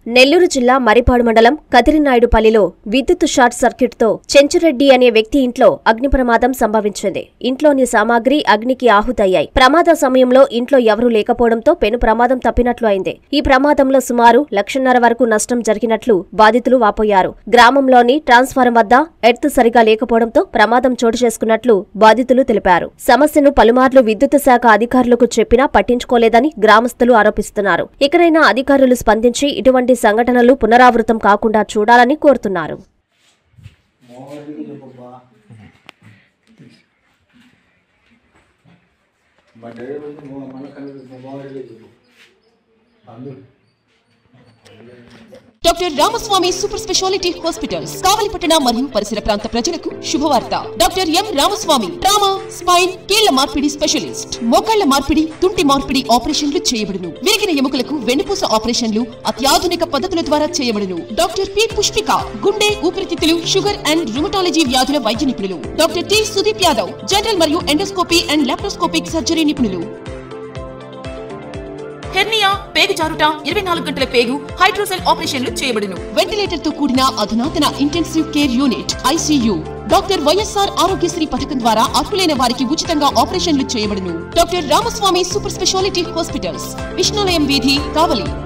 నెల్లూరు జిల్లా మరిపాడు మండలం కదిరినాయుడుపల్లిలో విద్యుత్ షార్ట్ సర్క్యూట్తో చెంచురెడ్డి అనే వ్యక్తి ఇంట్లో అగ్ని ప్రమాదం సంభవించింది ఇంట్లోని సామాగ్రి అగ్నికి ఆహుతయ్యాయి ప్రమాద సమయంలో ఇంట్లో ఎవరూ లేకపోవడంతో పెను ప్రమాదం తప్పినట్లు అయింది ఈ ప్రమాదంలో సుమారు లక్షన్నర వరకు నష్టం జరిగినట్లు బాధితులు వాపోయారు గ్రామంలోని ట్రాన్స్ఫారం వద్ద ఎర్త్ సరిగా లేకపోవడంతో ప్రమాదం చోటు చేసుకున్నట్లు బాధితులు తెలిపారు సమస్యను పలుమార్లు విద్యుత్ శాఖ అధికారులకు చెప్పినా పట్టించుకోలేదని గ్రామస్తులు ఆరోపిస్తున్నారు ఇకనైనా అధికారులు స్పందించి ఇటువంటి సంఘటనలు పునరావృతం కాకుండా చూడాలని కోరుతున్నారు మోహన్కి చెప్పబ్బా మా డాడీ వచ్చి మో మన కనిపిస్తుంది మోహన్కి చెప్పు అందరూ doctor Ramaswamy super speciality hospitals కావలిపట్టణ మరియు పరిసర ప్రాంత ప్రజలకు శుభవార్త doctor M Ramaswamy trauma spine కీళ్ల మార్పిడి స్పెషలిస్ట్ మోకాళ్ల మార్పిడి తుంటి మార్పిడి ఆపరేషన్లు చేయబడును విరిగిన ఎముకలకు వెన్నుపూస ఆపరేషన్లు అత్యాధునిక పద్ధతుల ద్వారా చేయబడును డాక్టర్ పి పుష్పిక గుండె ఊపిరితిత్తులు షుగర్ అండ్ రుమటాలజీ వ్యాధుల వైద్య నిపుణులు doctor T Sudeep Yadav general మరియు ఎండోస్కోపీ అండ్ లాప్రోస్కోపిక్ సర్జరీ నిపుణులు హెర్నియా పేగు జారుట ఇరవై నాలుగు గంటల పేగు హైడ్రోసెల్ ఆపరేషన్లు చేయబడును వెంటిలేటర్ తో కూడిన అధునాతన intensive care unit ICU doctor YSR Aarogyasri పథకం ద్వారా అర్హులైన వారికి ఉచితంగా ఆపరేషన్లు చేయబడును doctor Ramaswamy super speciality hospitals Vishnulayam వీధి కావలి